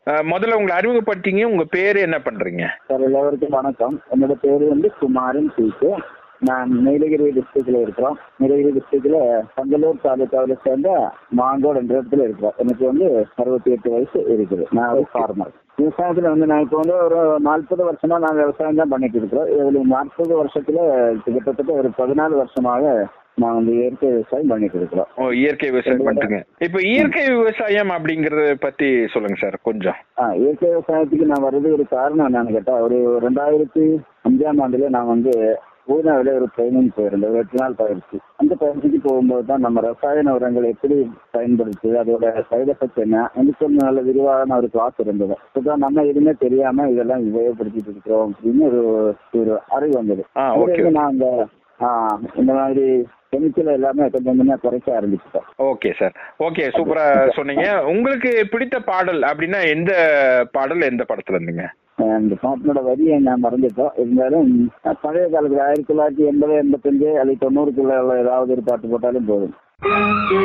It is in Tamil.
அஹ், முதல்ல உங்களை அறிமுகப்படுத்திங்க உங்க பேரு என்ன பண்றீங்க சார் எல்லோருக்கும் வணக்கம் என்னோட பேர் வந்து குமாரன் சீக்கு நான் நீலகிரி டிஸ்ட்ரிக்ட்ல இருக்கிறோம் நீலகிரி டிஸ்ட்ரிக்ட்ல பந்தலூர் தாலுக்காவில் சேர்ந்த மாங்கோடு என்ற இடத்துல இருக்கிறோம் எனக்கு வந்து அறுபத்தி எட்டு வயசு இருக்குது நான் ஒரு ஃபார்மர் விவசாயத்துல வந்து நான் இப்போ வந்து ஒரு நாற்பது வருஷமா நான் விவசாயம் தான் பண்ணிட்டு இருக்கிறோம் இதுல நாற்பது வருஷத்துல கிட்டத்தட்ட ஒரு பதினாலு வருஷமாக நான் வந்து இயற்கை விவசாயம் பண்ணிட்டு இருக்கிறோம் ஓ இயற்கை விவசாயம் பண்றீங்க இப்போ இயற்கை விவசாயம் அப்படிங்கறத பத்தி சொல்லுங்க சார் கொஞ்சம் ஆ இயற்கை விவசாயத்துக்கு நான் வர்றது ஒரு காரணம் என்னன்னு கேட்டா ஒரு ரெண்டாயிரத்தி அஞ்சாம் ஆண்டுல நான் வந்து பூனாவில ஒரு ட்ரைனிங் போயிருந்தேன் ஒரு எட்டு நாள் பயிற்சி அந்த பயிற்சிக்கு போகும்போது தான் நம்ம ரசாயன உரங்களை எப்படி பயன்படுத்து அதோட சைடு எஃபெக்ட் என்ன எனக்கு ஒரு நல்ல விரிவான ஒரு கிளாஸ் இருந்தது இதுதான் நம்ம எதுவுமே தெரியாம இதெல்லாம் உபயோகப்படுத்திட்டு இருக்கிறோம் அப்படின்னு ஒரு ஒரு அறிவு வந்தது ஆ, அதுல okay. இருந்து நான் அந்த ஆ, இந்த மாதிரி கெமிக்கல் எல்லாமே கொஞ்சம் கொஞ்சமா குறைக்க ஆரம்பிச்சிட்டேன் ஓகே சார் ஓகே சூப்பரா சொன்னீங்க உங்களுக்கு பிடித்த பாடல் அப்படின்னா எந்த பாடல் எந்த படத்துல இருந்துங்க அந்த பாட்டினோட வரியை நான் மறந்துட்டோம் இருந்தாலும் பழைய காலத்துல ஆயிரத்தி தொள்ளாயிரத்தி எண்பது எண்பத்தஞ்சு அல்லது தொண்ணூறுக்குள்ள உள்ள ஏதாவது ஒரு பாட்டு போட்டாலும் போதும்